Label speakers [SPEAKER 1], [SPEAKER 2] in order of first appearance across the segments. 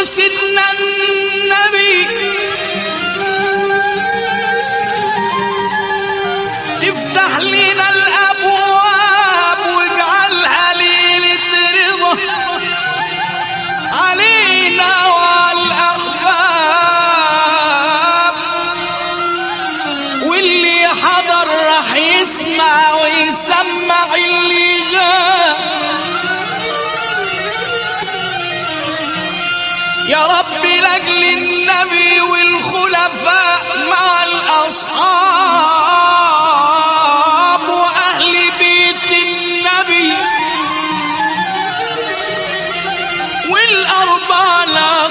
[SPEAKER 1] لسيدنا النبي افتح لنا الابواب واجعلها ليله رضا علينا وعلى الاحباب واللي حضر راح يسمع ويسمع اللي غاب يا رب لاجل النبي والخلفاء مع الاصحاب واهل بيت النبي والاربع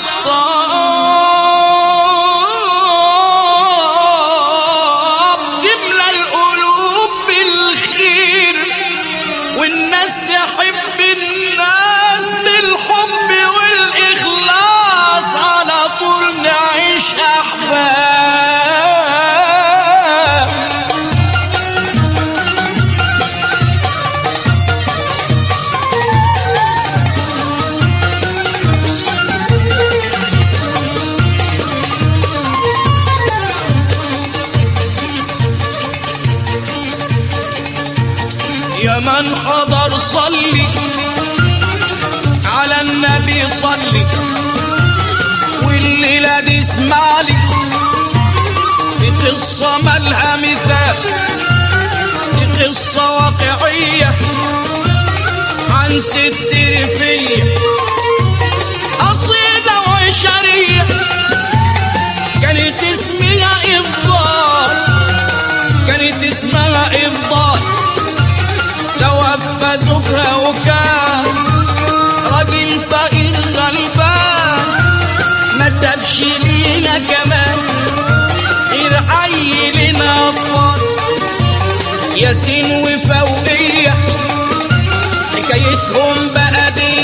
[SPEAKER 1] الاقطاب تملى القلوب بالخير والناس تحب الناس بالحب والإخلاص على طول نعيش أحباب يا من حضر صلي على النبي صلي والليلة دي اسمعلي في قصة مالها مثال دي قصة واقعية عن ست رفية أصيلة وعشرية كانت اسمها إفضال كانت اسمها إفضال توفى زوجها وكان راجل فقير غلبان ما سابش لينا كمان غير عيلنا اطفال ياسين وفوقية حكايتهم بقى دي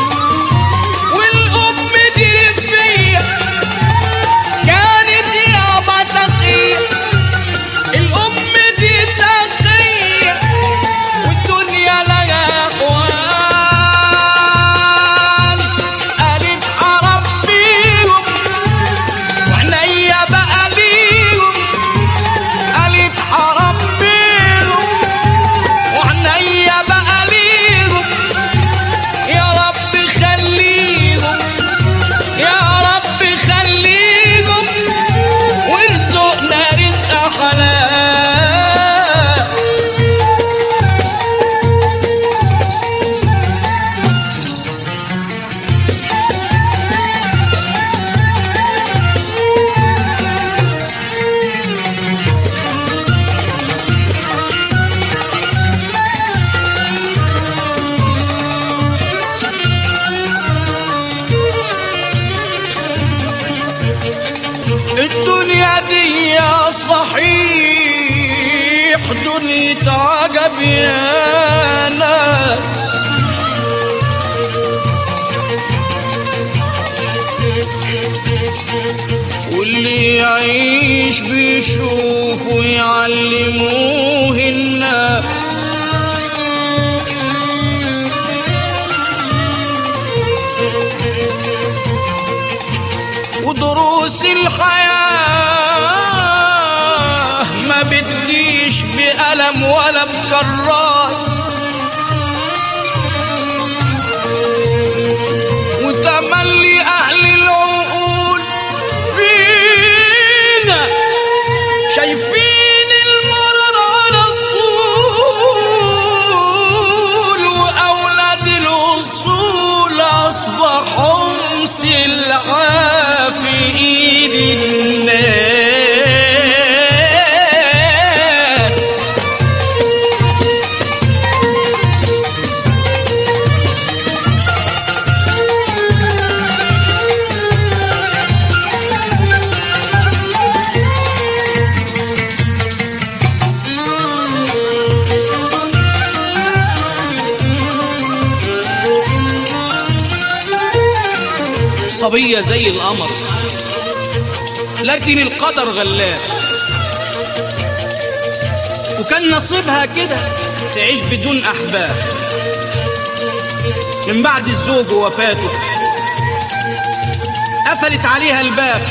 [SPEAKER 1] والأم دي رفية كانت يابا تقية الأم دي تقية والدنيا لها أخوان قالت حرام بيهم وعينيا بقى ليهم قالت حرام بيهم وعينيا بقى ليهم يا رب خليهم يا رب خليهم وارزقنا رزق حلال الدنيا دي يا صحيح دنيا عجب يا ناس واللي يعيش بيشوف ويعلموه الناس ودروس الحياة ما بتجيش بألم ولا بكراس وتملي أهل العقول فينا شايفين المرض على طول وأولاد الأصول أصبحوا سلعة في إيد الناس صبية زي القمر لكن القدر غلاب وكان نصيبها كده تعيش بدون أحباب من بعد الزوج ووفاته قفلت عليها الباب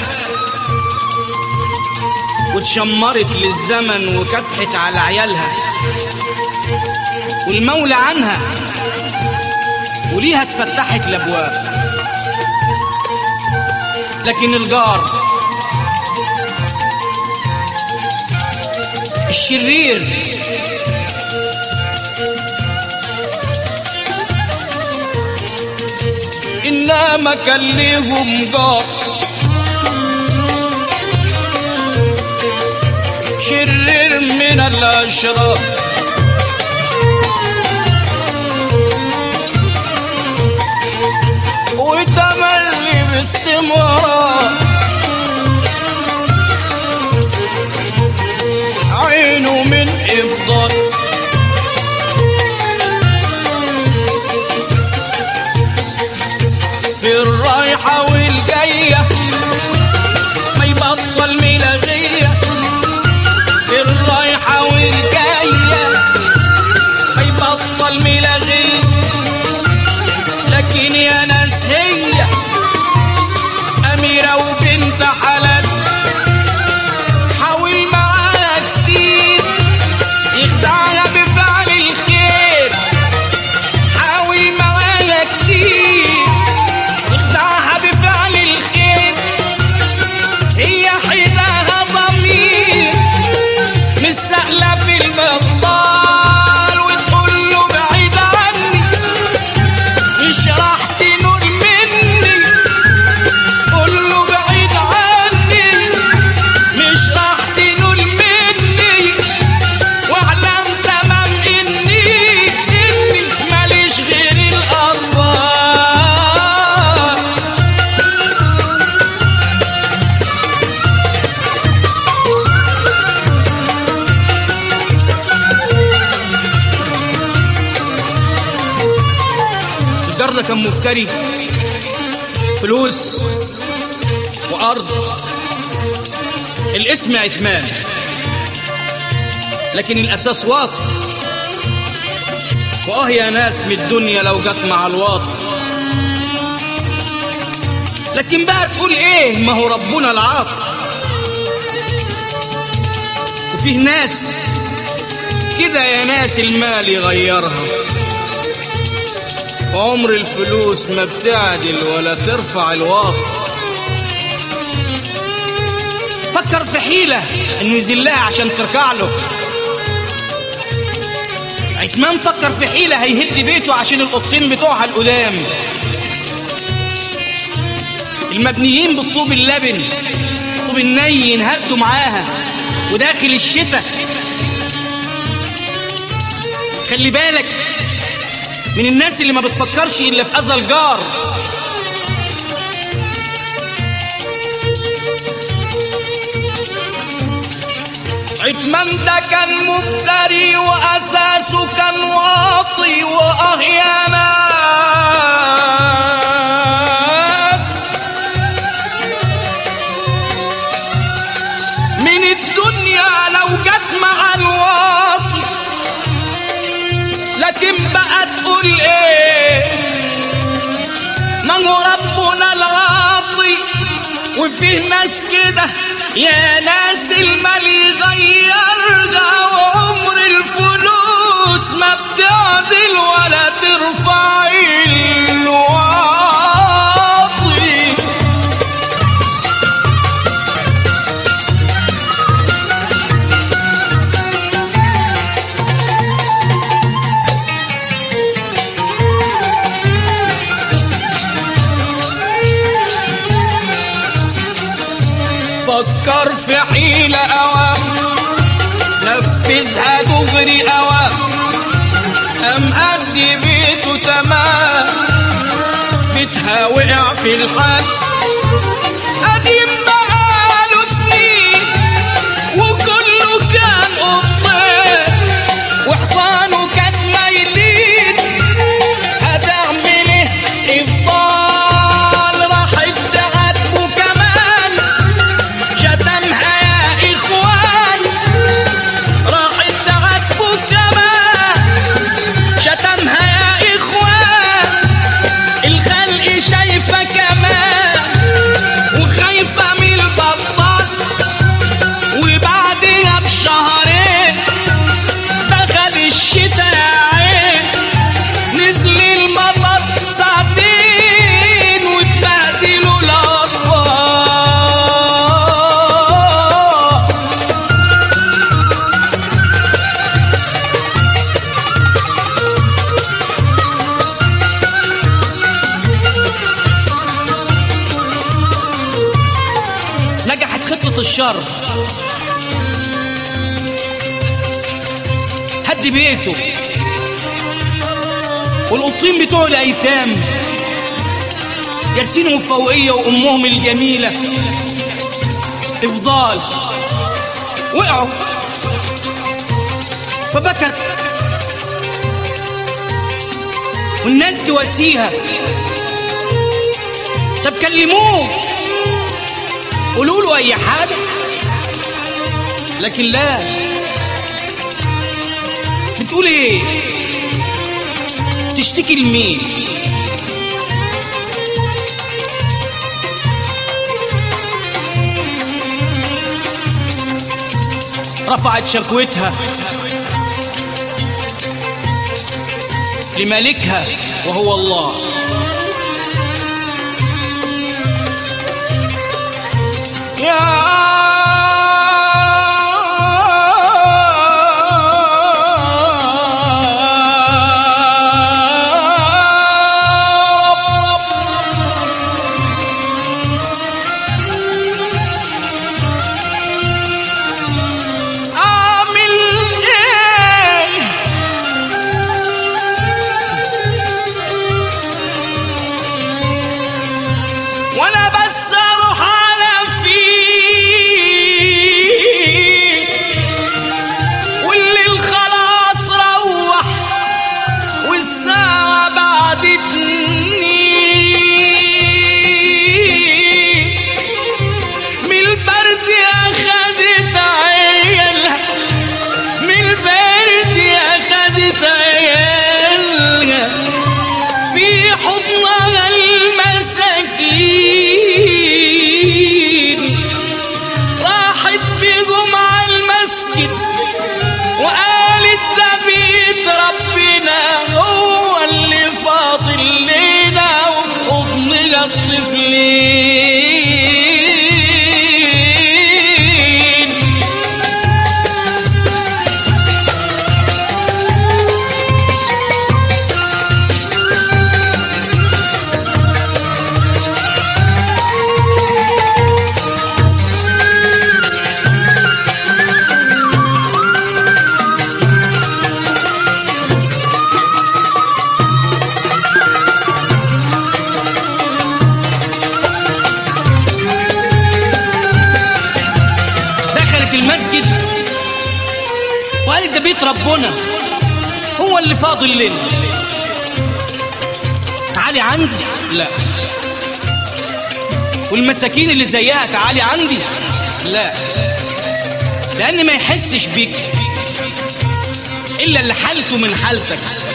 [SPEAKER 1] واتشمرت للزمن وكفحت على عيالها والمولى عنها وليها اتفتحت الابواب لكن الجار الشرير إنما كان ليهم جار شرير من الأشرار وتملي باستمرار عينه من إفضال في الرايحة والجاية ما يبطل ملغية في الرايحة والجاية ما يبطل ملغية لكن يا ناس هي أميرة وبنت حلال حاول معاها كتير يخدعها بفعل الخير حاول معاها كتير يخدعها بفعل الخير هي حداها ضمير مش سهلة في المقال وتقول له بعيد عني مش راح تنول مني قول له بعيد عني مش راح تنول مني واعلم تمام اني اني ماليش غير الاطفال الجار ده كان مفتري فلوس وارض الاسم عتمان لكن الاساس واطي واه يا ناس من الدنيا لو جت مع الواطي لكن بقى تقول ايه ما هو ربنا العاطي وفيه ناس كده يا ناس المال يغيرها عمر الفلوس ما بتعدل ولا ترفع الواطي فكر في حيلة انه يذلها عشان تركع له عتمان فكر في حيلة هيهد بيته عشان القطين بتوعها القدام المبنيين بالطوب اللبن طوب النين هدوا معاها وداخل الشتاء خلي بالك من الناس اللي ما بتفكرش الا في اذى الجار عتمان ده كان مفتري واساسه كان واطي واه يا ناس من الدنيا لو جت مع الواطي لكن بقى تقول ايه ما هو ربنا العاطي وفيه ناس كده يا ناس المال يغيرها وعمر الفلوس ما بتعدل ولا ترفع الواطي فكر في حيلة أوام نفذها دغري أوام أم أدي بيته تمام بيتها وقع في الحال قديم بقاله سنين وكله كان قطين وحصانه كان مايلين هتعمل ايه افضال راحت تعاتبه كمان شتمها يا اخوان راحت تعاتبه كمان شتمها يا اخوان الخلق شايفه كمان الشر هد بيته والقطين بتوع الايتام جالسين فوقيه وامهم الجميله افضال وقعوا فبكت والناس تواسيها طب كلموه قولوا له اي حاجه لكن لا بتقول ايه تشتكي لمين رفعت شكوتها لملكها وهو الله يا أعمل إيه وانا بس اروح على فيه والليل خلاص روح والساعة بعدتني من البرد اخدت عيالها من البرد اخدت عيالها في حضنها المساكين راحت بيهم على المسجد وقالت ده بيت ربنا هو اللي فاضل لنا وفي حضننا الطفلين دخلت المسجد وقالت ده بيت ربنا هو اللي فاضل لنا تعالي عندي لا والمساكين اللي زيها تعالي عندي لا لان ما يحسش بيك الا اللي حالته من حالتك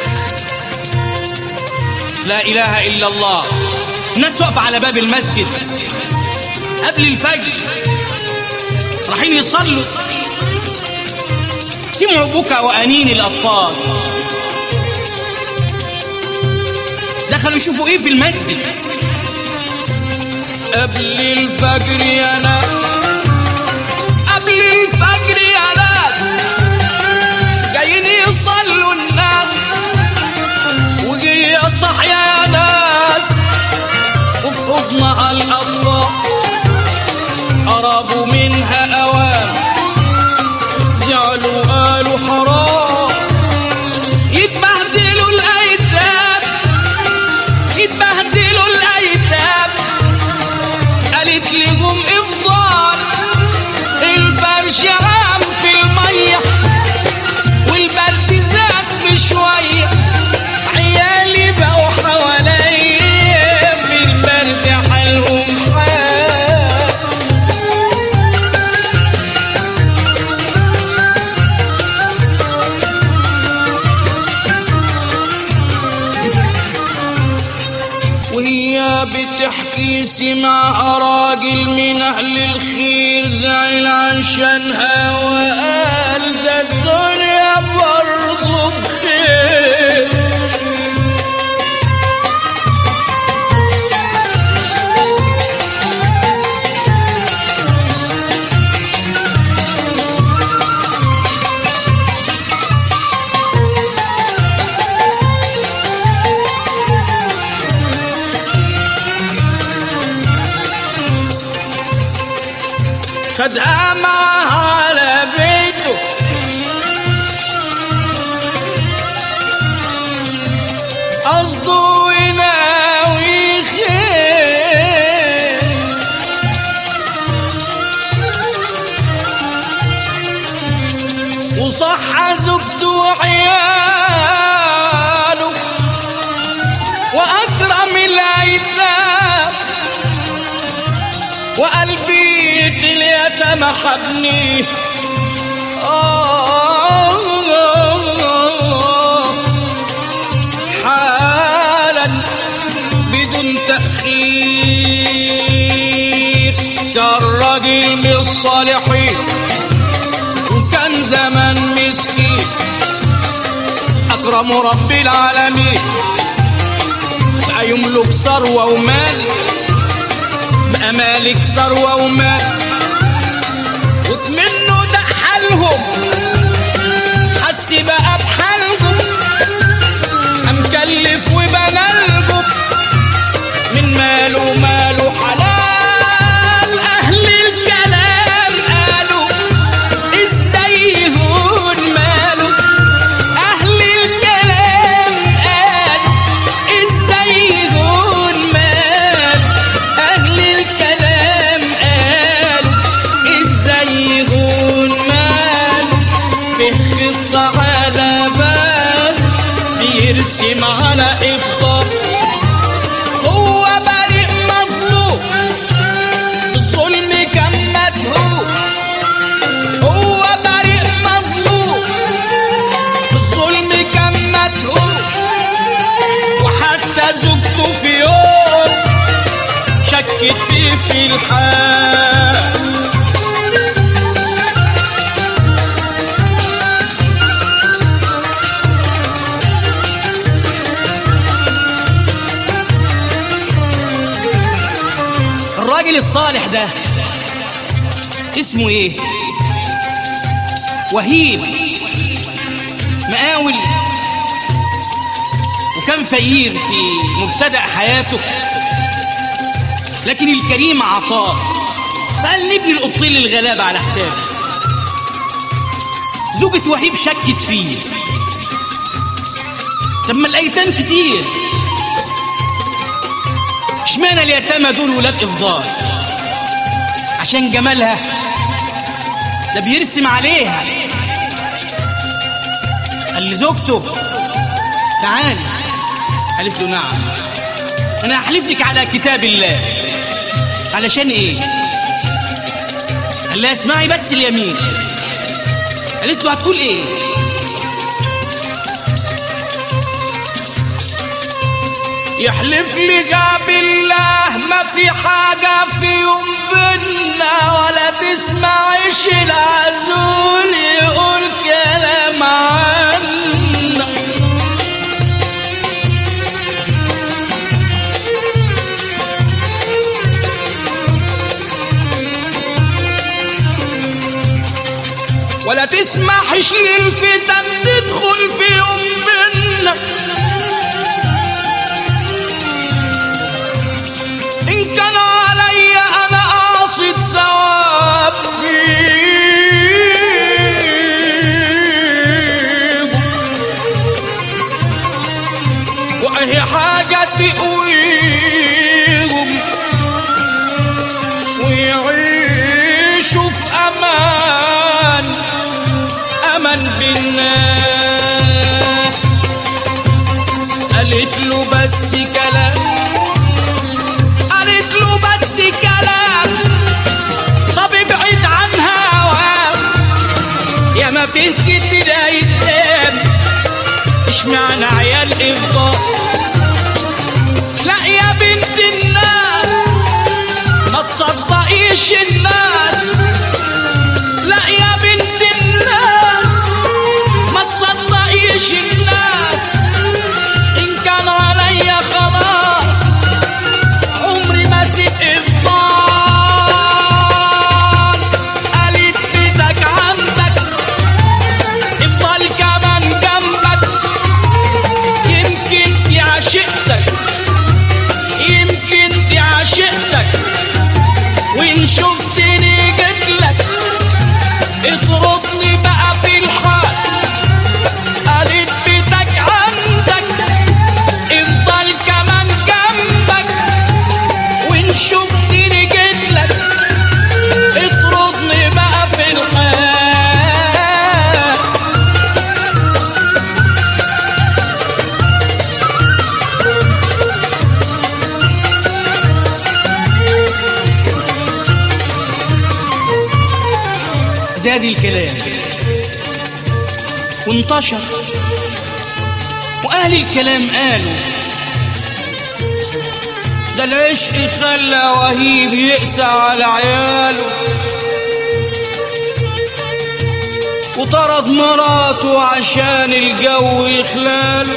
[SPEAKER 1] لا اله الا الله الناس واقفه على باب المسجد قبل الفجر رايحين يصلوا سمعوا بكى وانين الاطفال دخلوا يشوفوا ايه في المسجد قبل الفجر يا ناس قبل الفجر يا ناس جايين يصلوا الناس وجي صحيا يا ناس وفي حضنها الاطفال قربوا منها أوام زعلوا قالوا حرام يتبهدلوا الأيتام يتبهدلوا الأيتام قالت لهم إفضال الفرش عام في المية والبرد زاد في شوية عيالي بقوا حواليا في البرد حالهم حال وهي بتحكي سمع راجل من أهل الخير زعل عشانها وقال ده الدنيا برضه بخير وخدها معها على بيته قصده يناوي خير وصح زوجته وعياله وأكرم الأيتام وقلبي اليتامى حبني آه حالا بدون تأخير كان راجل من الصالحين وكان زمان مسكين أكرم رب العالمين بقى يملك ثروة ومال بقى مالك ثروة ومال وكمنه ده حالهم حس بقى بحالهم قام كلف وبنالجب من ماله ماله حلال أهل الكلام قالوا ازاي يهون ماله أهل الكلام قالوا ازاي يهون ماله أهل الكلام قالوا ازاي يهون ماله في خطة على بال بيرسم على إفضال هو بريء مظلوم الظلم كان مدهوب هو بريء مظلوم الظلم كان مدهوب وحتى زوجته في يوم شكت فيه في الحال الراجل الصالح ده اسمه ايه وهيب مقاول وكان فقير في مبتدأ حياته لكن الكريم عطاه فقال نبني القطين للغلابة على حسابه زوجة وهيب شكت فيه طب ما الايتام كتير اشمعنى اليتامى دول ولاد افضال عشان جمالها ده بيرسم عليها قال لزوجته تعالي قالت له نعم انا هحلف لك على كتاب الله علشان ايه قال لها اسمعي بس اليمين قالت له هتقول ايه يحلف لي جاب الله ما في حاجة في يوم بينا ولا تسمعش العزول يقول كلام عنا ولا تسمحش للفتن تدخل في يوم بينا إن كان علي أنا قاصد ثواب فيه وأهي حاجة تقويهم ويعيشوا في أمان أمان بالله قالت له بس كلام قالت له بس كلام طب ابعد عنها وام يا ما فيه كتير ايتام اشمعنى عيال افضال لا يا بنت الناس ما تصدقيش الناس لا يا بنت الناس ما تصدقيش الناس ان كان عليا خلاص عمري ما سيب افضال قالت بيتك عندك افضل كمان جنبك يمكن دي عشقتك يمكن دي عشقتك وان شفتني جد زاد الكلام وانتشر وأهل الكلام قالوا ده العشق خلى وهيب يقسى على عياله وطرد مراته عشان الجو يخلاله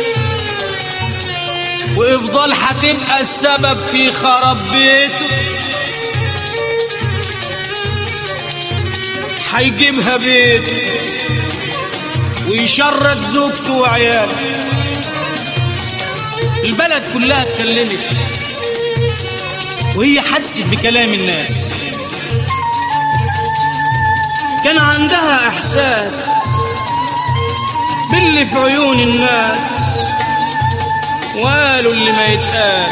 [SPEAKER 1] وافضل هتبقى السبب في خراب بيته هيجيبها بيته ويشرد زوجته وعياله البلد كلها اتكلمت وهي حست بكلام الناس كان عندها احساس باللي في عيون الناس وقالوا اللي ما يتقال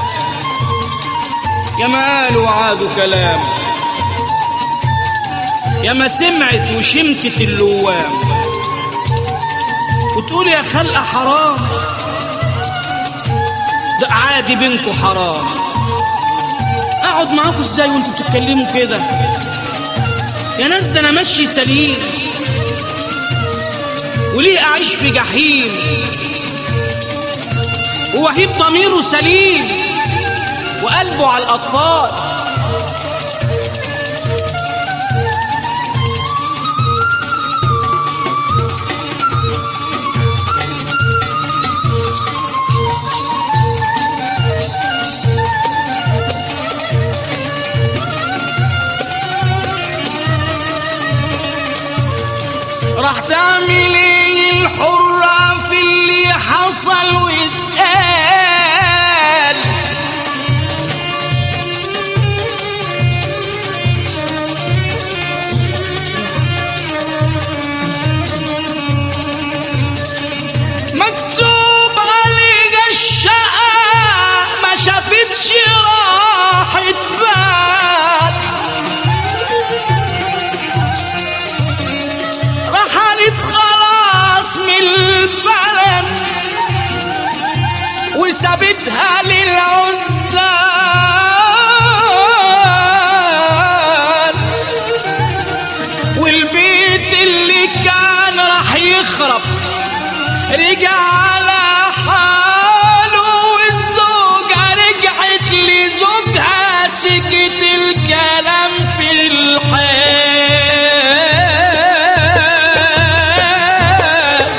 [SPEAKER 1] يا ما قالوا وعادوا كلام يا ما سمعت وشمتت اللوام وتقول يا خلقة حرام ده عادي بينكوا حرام اقعد معاكوا ازاي وانتوا بتتكلموا كده يا ناس ده انا ماشي سليم وليه اعيش في جحيم ووهيب ضميره سليم وقلبه على الاطفال راح تعمل ايه الحرة في اللي حصل واتقال مكتوب عليك الشقة ما شافتش راحة بال رحلت خلاص من البلد وسابتها للعزال والبيت اللي كان راح يخرب رجع على حاله والزوجة رجعت لزوجها سكت الكلام في الحال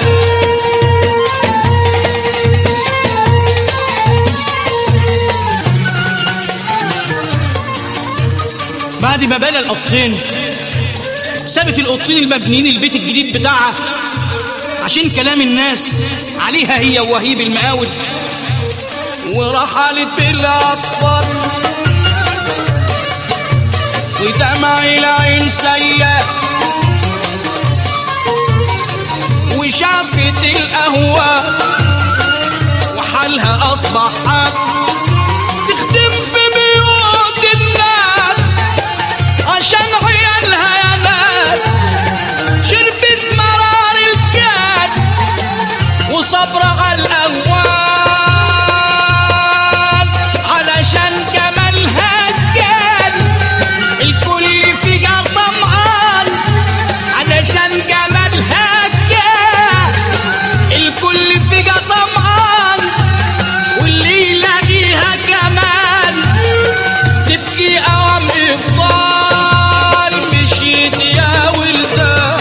[SPEAKER 1] بعد ما بنى القطين سابت القطين المبنيين البيت الجديد بتاعها عشان كلام الناس عليها هي ووهيب المقاول ورحلت الأطفال ودمع العين سيئة وشافت القهوة وحالها أصبح حال تخدم في بيوت الناس عشان عيالها يا ناس شربت مرار الكاس وصبر على الأهوال علشان جمالها كان الكل فيها طمعان علشان جمالها كان الكل فيها طمعان واللي يلاقيها كمان تبكي أوام إفضال مشيت يا ولده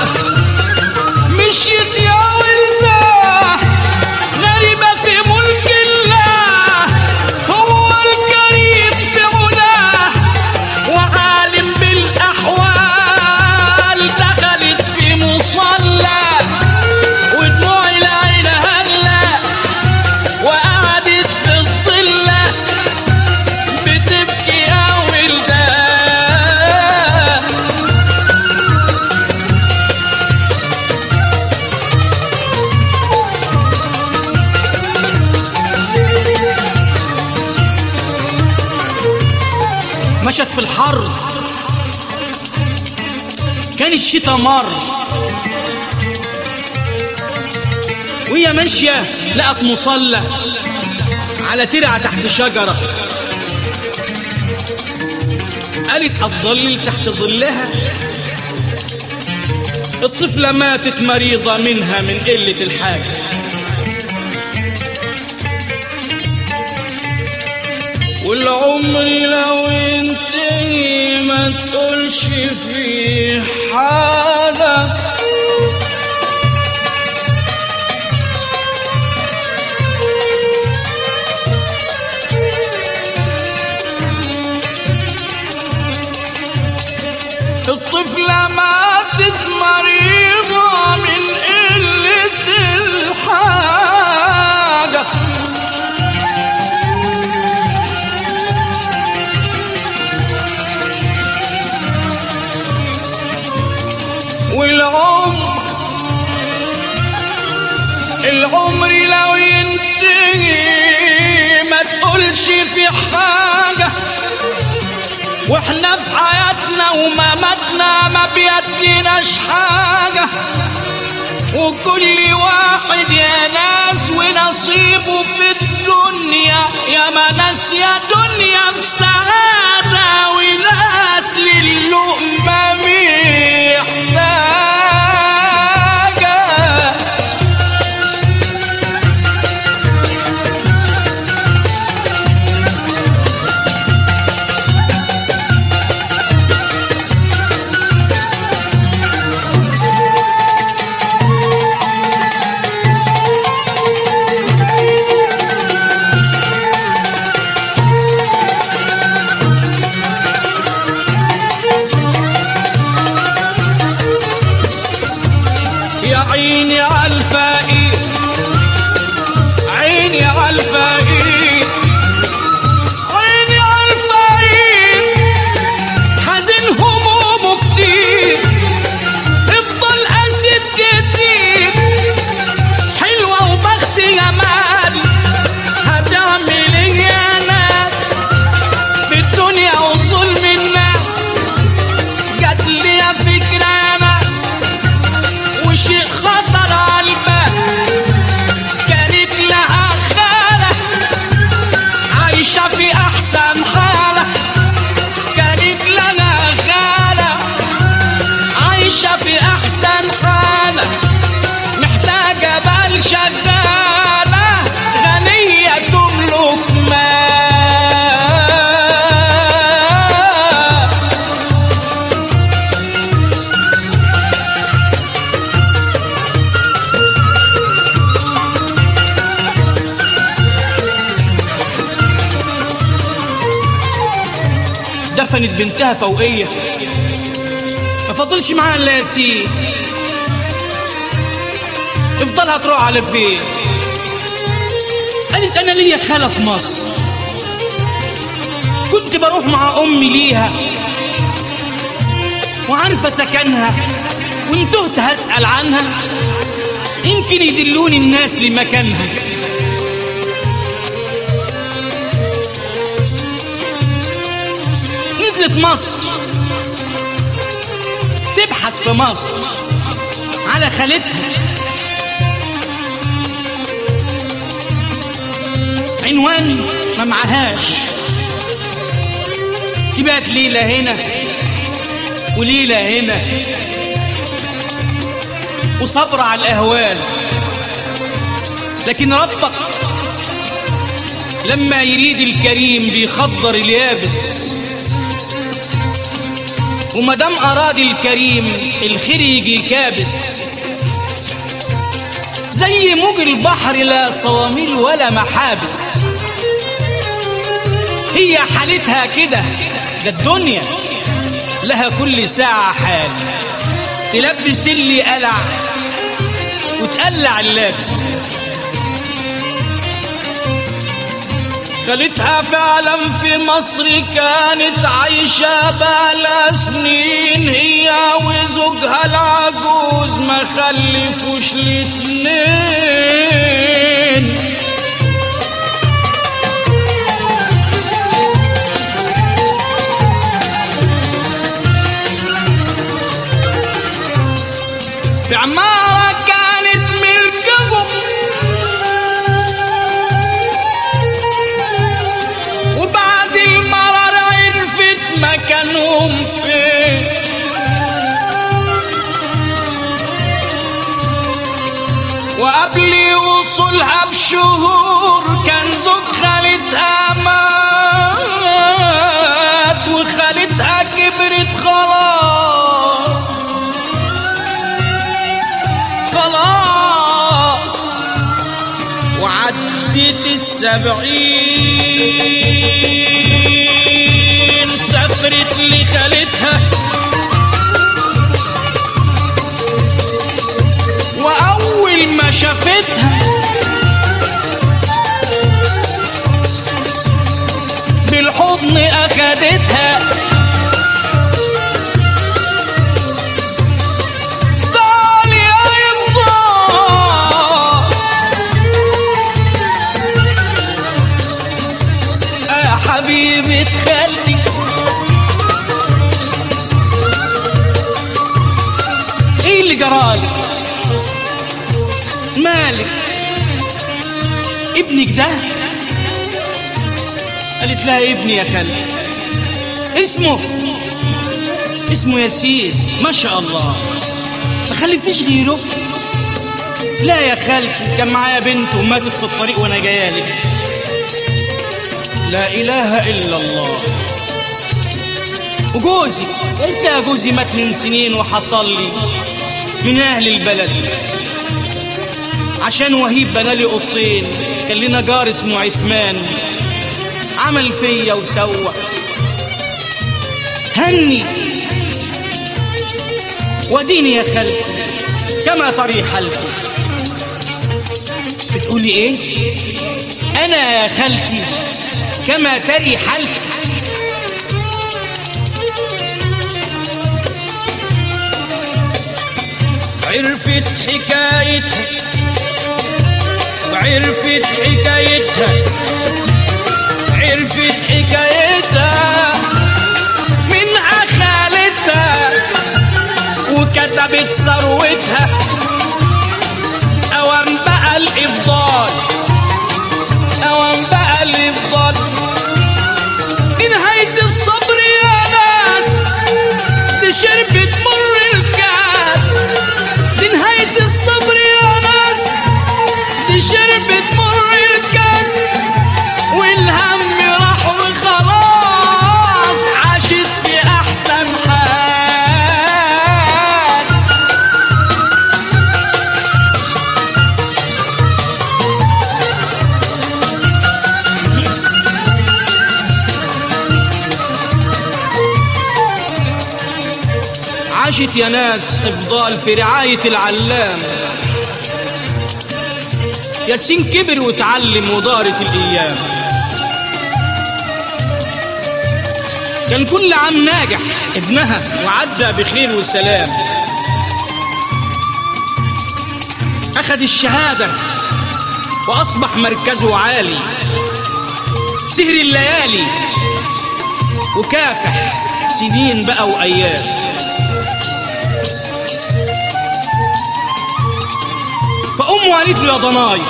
[SPEAKER 1] مشيت يا ولده غريبة في ملك الله هو الكريم في علاه وعالم بالأحوال دخلت في مصلى ودموع العين هلا وقعدت في الظلة بتبكي يا ولده مشت في الحر كان الشتاء مر وهي ماشية لقت مصلى على ترعة تحت شجرة قالت أتضلل تحت ظلها الطفلة ماتت مريضة منها من قلة الحاجة والعمر لو انتهي ما تقولش فيه حاجة الطفلة ماتت مريضة من قلة الحاجة والعمر العمر لو ينتهي ما تقولش في حاجة واحنا في حياتنا ومماتنا ما بيديناش حاجة وكل واحد يا ناس ونصيبه في الدنيا يا ما ناس يا دنيا في سعادة وناس للقمة محتاجة يا عيني عالفقير عيني عالفقير عيني عالفقير حزين همومه كتير افضل اسد كتير حلوة وبخت جمال هتعمل ايه يا ناس في الدنيا وظلم الناس جات لي فكرة يا ناس وشيء خطر على البال كانت لها خالة عايشة في أحسن حالة كانت لها خالة عايشة في أحسن حالة محتاجة بال شغالة غنية تملك مال دفنت بنتها فوقية ما فضلش معاها الا ياسين افضلها تروح على فين قالت انا ليا خالة في مصر كنت بروح مع امي ليها وعارفة سكنها وانتهت هسأل عنها يمكن يدلوني الناس لمكانها نزلت مصر تبحث في مصر على خالتها عنوان ما معهاش تبقت ليلة هنا وليلة هنا وصبر على الأهوال لكن ربك لما يريد الكريم بيخضر اليابس ومدام أراد الكريم الخير يجي كابس زي موج البحر لا صواميل ولا محابس هي حالتها كده ده الدنيا لها كل ساعة حال تلبس اللي قلع وتقلع اللبس خالتها فعلا في مصر كانت عايشة بقالها سنين هي وزوجها العجوز ما خلفوش الاتنين في عمارة كانت ملكهم وبعد المرر عرفت مكانهم فين وقبل وصولها بشهور كان زوج خالتها مات وخالتها كبرت خلاص خلاص وعدت السبعين سافرت لخالتها وأول ما شافتها بالحضن أخدتها طال يا إفضال يا حبيبة خالتي ايه اللي جرالي مالك ابنك ده قالت لها ابني يا خالتي اسمه اسمه ياسين ما شاء الله ما خلفتيش غيره لا يا خالتي كان معايا بنت وماتت في الطريق وانا جايالك لا اله الا الله وجوزي قلت لها جوزي مات من سنين وحصل لي من اهل البلد عشان وهيب بنالي قطين كان لنا جار اسمه عثمان عمل فيا وسوى هني وديني يا خالتي كما طري حالتي بتقولي ايه انا يا خالتي كما تري حالتي عرفت حكايتها عرفت حكايتها عرفت حكايتها منها خالتها وكتبت ثروتها اوام بقى الافضال اوام بقى الافضال نهاية الصبر يا ناس دي شربت مر الكاس دي نهاية الصبر يا ناس دي شربت مر الكاس والهم راح وخلاص عاشت في احسن حال عاشت يا ناس افضال في رعاية العلام ياسين كبر وتعلم ودارت الايام كان كل عام ناجح ابنها وعدى بخير وسلام اخذ الشهادة واصبح مركزه عالي سهر الليالي وكافح سنين بقى وايام فأمه قالت له يا ضناي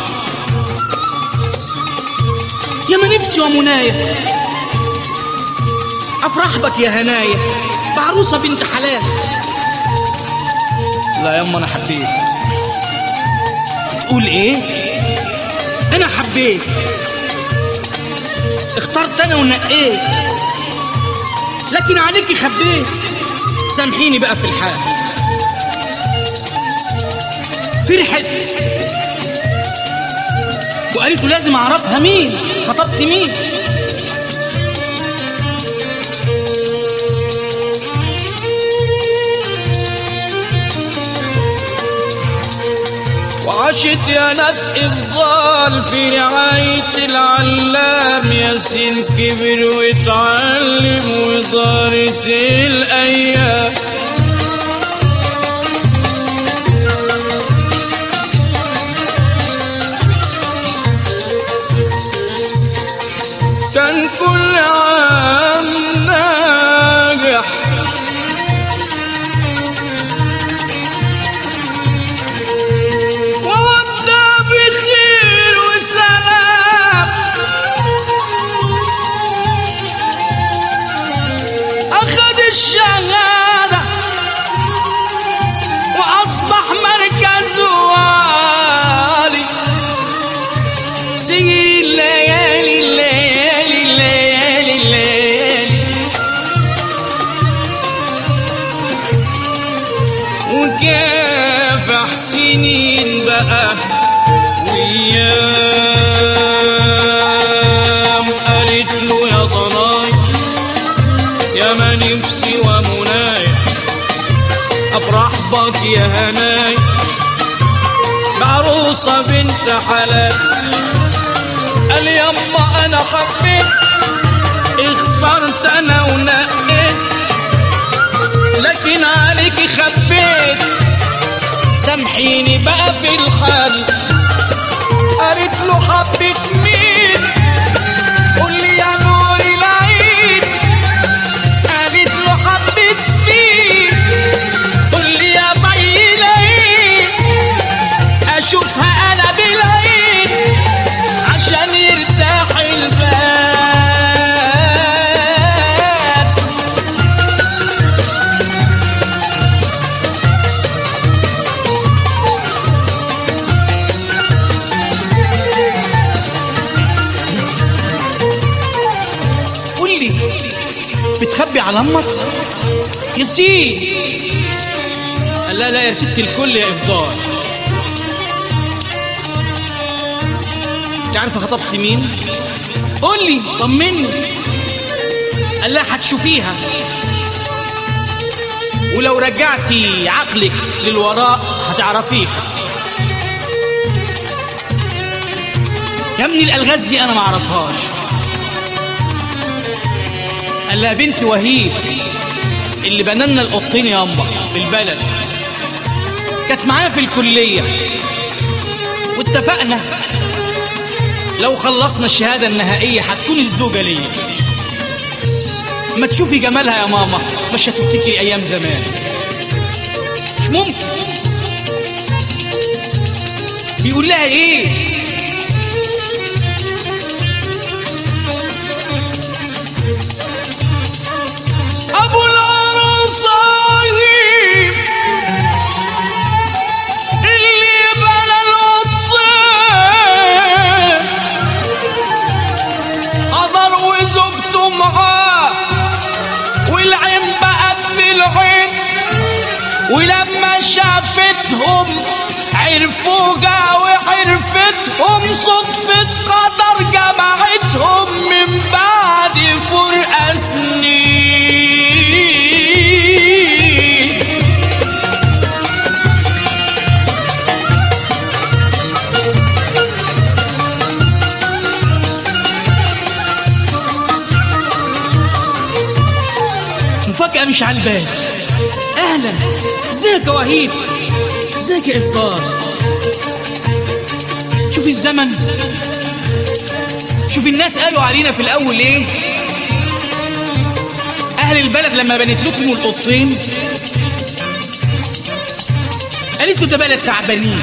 [SPEAKER 1] يا ما نفسي ومنايا أفرح بك يا هنايا بعروسة بنت حلال لا يما أنا حبيت بتقول إيه؟ أنا حبيت اخترت أنا ونقيت لكن عليكي خبيت سامحيني بقى في الحال فرحت وقالت له لازم اعرفها مين خطبت مين وعاشت يا ناس افضال في رعاية العلام ياسين كبر واتعلم ودارت الايام كان كل عام ناجح وودع بخير وسلام أخذ الشهادة سنين بقى ويام قالت له يا ضناي يا ما نفسي ومناي افرح بك يا هناي بعروسة بنت حلال قال يما انا حبيت اخترت انا ونقيت لكن عليك خبيت سامحيني بقى في الحال قالت له حبيت مين قول لي يا نور العين قالت له حبيت مين قول لي يا بي العين اشوفها انا بالعين عشان يرتاح البال قول لي بتخبي على امك يا سيدي قال لا لا يا ست الكل يا افضال انت عارفه خطبت مين قول لي طمني قال لا هتشوفيها ولو رجعتي عقلك للوراء هتعرفيها يا ابني الالغاز دي انا ما اعرفهاش قال لها بنت وهيب اللي بنالنا القطين يا امه في البلد كانت معايا في الكليه واتفقنا لو خلصنا الشهاده النهائيه هتكون الزوجه ليا ما تشوفي جمالها يا ماما مش هتفتكري ايام زمان مش ممكن بيقول لها ايه ابو العروسايم اللي بنى القطين حضر وزوجته معاه والعين بقت في العين ولما شافتهم عرفوا جا وعرفتهم صدفة قدر جمعتهم من بعد فرقة سنين مفاجأة مش على البال أهلا ازيك يا وهيب ازيك يا إفطار شوف الزمن شوف الناس قالوا علينا في الأول إيه أهل البلد لما بنت لكم القطين قالت ده بلد تعبانين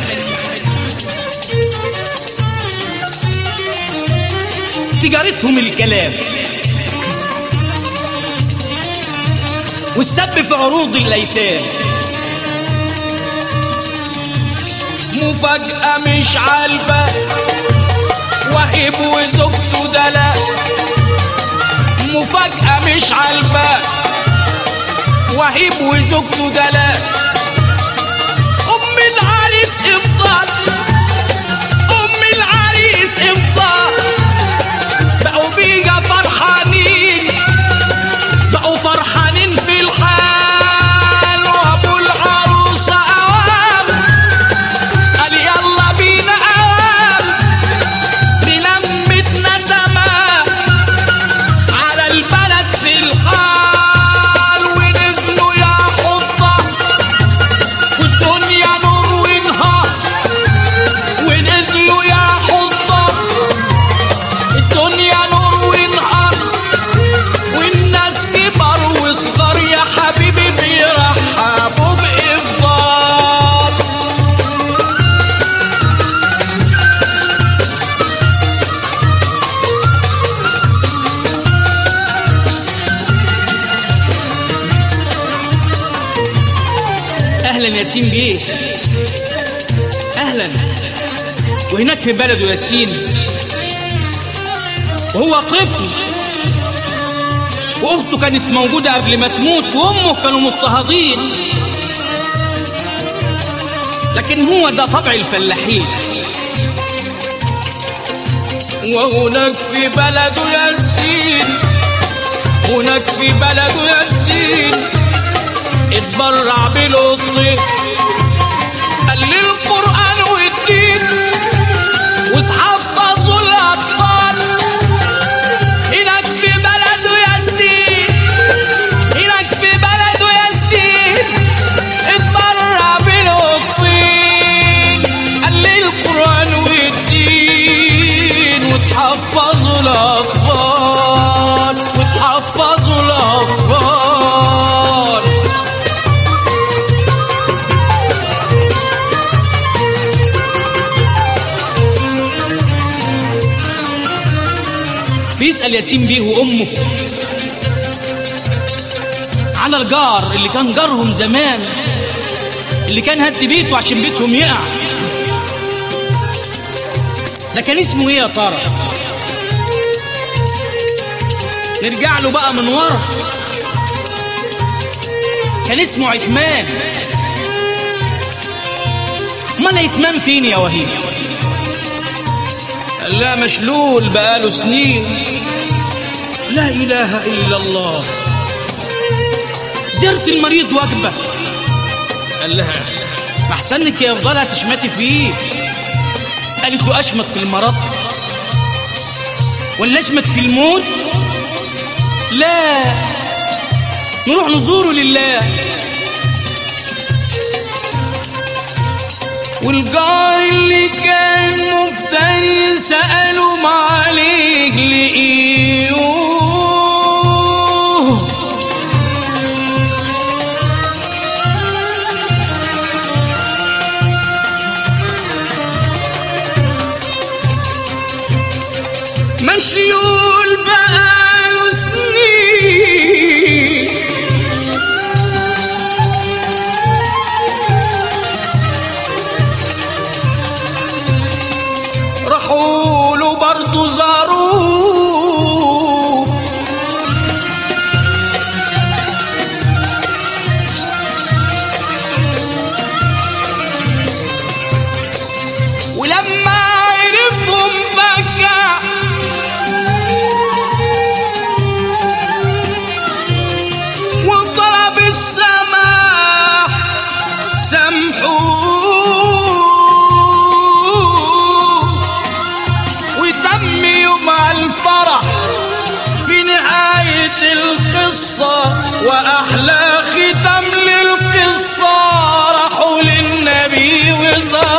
[SPEAKER 1] تجارتهم الكلام والسب في عروض الايتام مفاجأة مش عالبة وهب وزوجته دلا مفاجأة مش عالبة وهب وزوجته دلا أم العريس إفطار أم العريس إفطار بقوا بيجا فرحانين بقوا فرحانين في الحال وابو العروسة أوام قال يلا بينا أوام بلمتنا تمام على البلد في الحال ونزلوا يا حطة والدنيا نور ونهار ونزلوا يا حطة الدنيا نور ونهار والناس كبر وصغر يا حبيبي بيرحبوا بإفضال أهلا ياسين بيه أهلا وهناك في بلده ياسين وهو طفل واخته كانت موجوده قبل ما تموت وامه كانوا مضطهدين لكن هو ده طبع الفلاحين
[SPEAKER 2] وهناك في بلد ياسين هناك في بلد ياسين اتبرع بالقط قال لي القرآن والدين وتحفظوا الأطفال هناك في بلد ياسين هناك في بلد ياسين اتبرع بالقطين قال لي القرآن والدين وتحفظوا الأطفال وتحفظوا الأطفال
[SPEAKER 1] بيسأل ياسين بيه وأمه على الجار اللي كان جارهم زمان اللي كان هد بيته عشان بيتهم يقع ده كان اسمه ايه يا ترى نرجع له بقى من ورا كان اسمه عتمان امال عتمان فين يا وهيب
[SPEAKER 2] لا مشلول بقاله سنين لا إله إلا الله
[SPEAKER 1] زرت المريض وجبه
[SPEAKER 2] قال لها
[SPEAKER 1] ما احسنك يا افضلها تشمتي فيه قالت له اشمت في المرض ولا اشمت في الموت لا نروح نزوره لله
[SPEAKER 2] والجار اللي كان مفتري سألوا معاليك لقيوه مشلول بقاله سنين راحوا له برضه زاروه ولما عرفهم بكى وطلب السماح سامحوه وتم يوم الفرح في نهاية القصة وأحلى ختم للقصة راحوا للنبي وزار